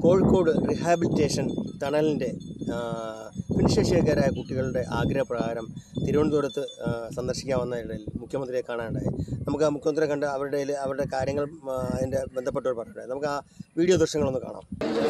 Kozhikode rehabilitation ടണലിൻ്റെ ഭിന്നശേഷിക്കാരായ കുട്ടികളുടെ ആഗ്രഹപ്രകാരം തിരുവനന്തപുരത്ത് ആ, സന്ദർശിക്കാൻ വന്ന ഇടയിൽ മുഖ്യമന്ത്രിയെ കാണാനുണ്ടായി നമുക്ക് ആ മുഖ്യമന്ത്രിയെ കണ്ട് അവരുടെ ഇടയിൽ അവരുടെ കാര്യങ്ങൾ ആ, അതിൻ്റെ ബന്ധപ്പെട്ടവർ പറഞ്ഞിട്ടുണ്ടായി നമുക്ക് ആ വീഡിയോ ദൃശ്യങ്ങളൊന്ന് കാണാം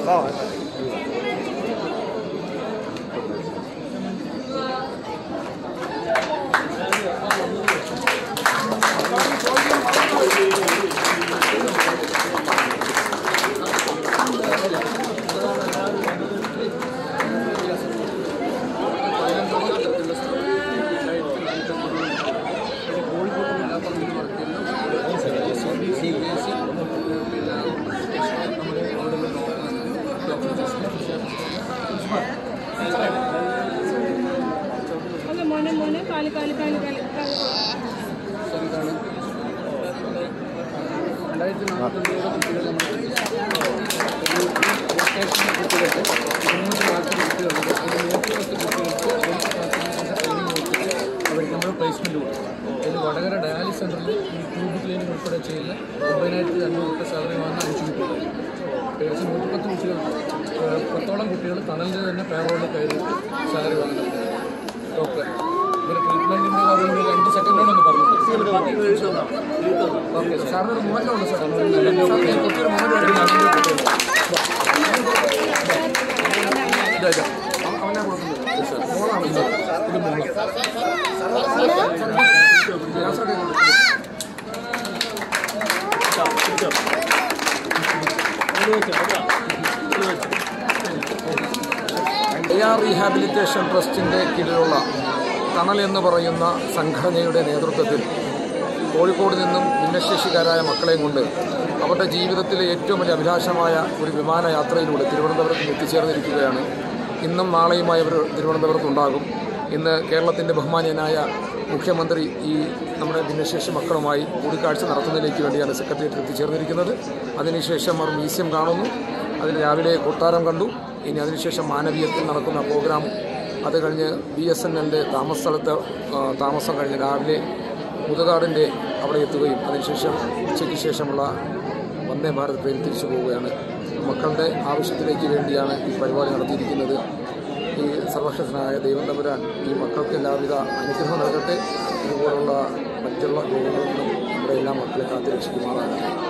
അല്ല മോനെ മോനെ കാല് കാല് കാല് കാല് കാല് രണ്ടായിരത്തി നാൽപ്പത്തൊമ്പത് കുട്ടികൾ നമ്മൾ കുട്ടികൾക്ക് ഇരുന്നൂറ്റി നാൽപ്പത് കുട്ടികളുണ്ട് അതിൽ നൂറ്റി പത്ത് കുട്ടികൾക്ക് ട്രെയിനിങ് കൊടുത്തിട്ട് അവർക്ക് നമ്മൾ പ്ലേസ്മെൻറ്റ് കൊടുക്കും അതിൽ വടകര ഡയാലിസ് സെൻ്ററിൽ ഈ ട്യൂബ് ക്ലീനിങ് ഉൾപ്പെടെ ചെയ്യുന്ന ഒമ്പതിനായിരത്തി അഞ്ഞൂറ് രൂപ സാലറി വാങ്ങുന്ന അഞ്ച് കുട്ടികൾ ഏകദേശം നൂറ്റിപ്പത്ത് കുട്ടികൾ ഏഹ് പത്തോളം കുട്ടികൾ തണലിൻ്റെ തന്നെ പേറോളിൽ കയറിയിട്ട് സാലറി വാങ്ങുന്നുണ്ട് ഡോക്ടറെ ഇവർ ട്രീറ്റ്മെൻറ്റിൻ്റെ കാര്യം ഒരു രണ്ട് സെക്കൻഡോടൊന്ന് പറഞ്ഞു ഓക്കെ സാറിന് ഒരു മൂവ്മെന്റ് ഉണ്ട് സാർ സാറിന് കുട്ടിയൊരു മൂവ്മെന്റ് അവനെ കൊടുക്കുന്നത് സാർ മോളാണ് സാർ ഇത് മോള് ഗ്ലാസ്സൊക്കെ എ ആർ റീഹാബിലിറ്റേഷൻ ട്രസ്റ്റിൻ്റെ കീഴിലുള്ള തണൽ എന്ന് പറയുന്ന സംഘടനയുടെ നേതൃത്വത്തിൽ കോഴിക്കോട് നിന്നും ഭിന്നശേഷിക്കാരായ മക്കളെയും കൊണ്ട് അവരുടെ ജീവിതത്തിലെ ഏറ്റവും വലിയ അഭിലാഷമായ ഒരു വിമാനയാത്രയിലൂടെ തിരുവനന്തപുരത്ത് എത്തിച്ചേർന്നിരിക്കുകയാണ് ഇന്നും നാളെയുമായി അവർ തിരുവനന്തപുരത്തുണ്ടാകും ഇന്ന് കേരളത്തിൻ്റെ ബഹുമാനീയനായ മുഖ്യമന്ത്രി ഈ നമ്മുടെ ഭിന്നശേഷി മക്കളുമായി കൂടിക്കാഴ്ച നടത്തുന്നതിലേക്ക് വേണ്ടിയാണ് സെക്രട്ടേറിയറ്റിൽ എത്തിച്ചേർന്നിരിക്കുന്നത് അതിനുശേഷം അവർ മ്യൂസിയം കാണുന്നു അതിന് രാവിലെ കൊട്ടാരം കണ്ടു ഇനി അതിനുശേഷം മാനവീയത്തിൽ നടക്കുന്ന പ്രോഗ്രാം അത് കഴിഞ്ഞ് ബി എസ് എൻ എല്ലിൻ്റെ താമസ സ്ഥലത്ത് ആ, താമസം കഴിഞ്ഞ് രാവിലെ മുതുകാടിൻ്റെ അവിടെ എത്തുകയും അതിനുശേഷം ഉച്ചയ്ക്ക് ശേഷമുള്ള വന്ദേ ഭാരത് ട്രെയിൻ തിരിച്ചു പോവുകയാണ് മക്കളുടെ ആവശ്യത്തിലേക്ക് വേണ്ടിയാണ് ഈ പരിപാടി നടത്തിയിരിക്കുന്നത് ഈ സർവശക്തനായ ദൈവം തമ്പുരാൻ ഈ മക്കൾക്ക് എല്ലാവിധ അനുഗ്രഹം നൽകട്ടെ ഇതുപോലുള്ള മറ്റുള്ള രോഗങ്ങളിൽ നിന്നും നമ്മുടെ എല്ലാ മക്കളെ കാത്തുരക്ഷിക്കുമാറാകട്ടെ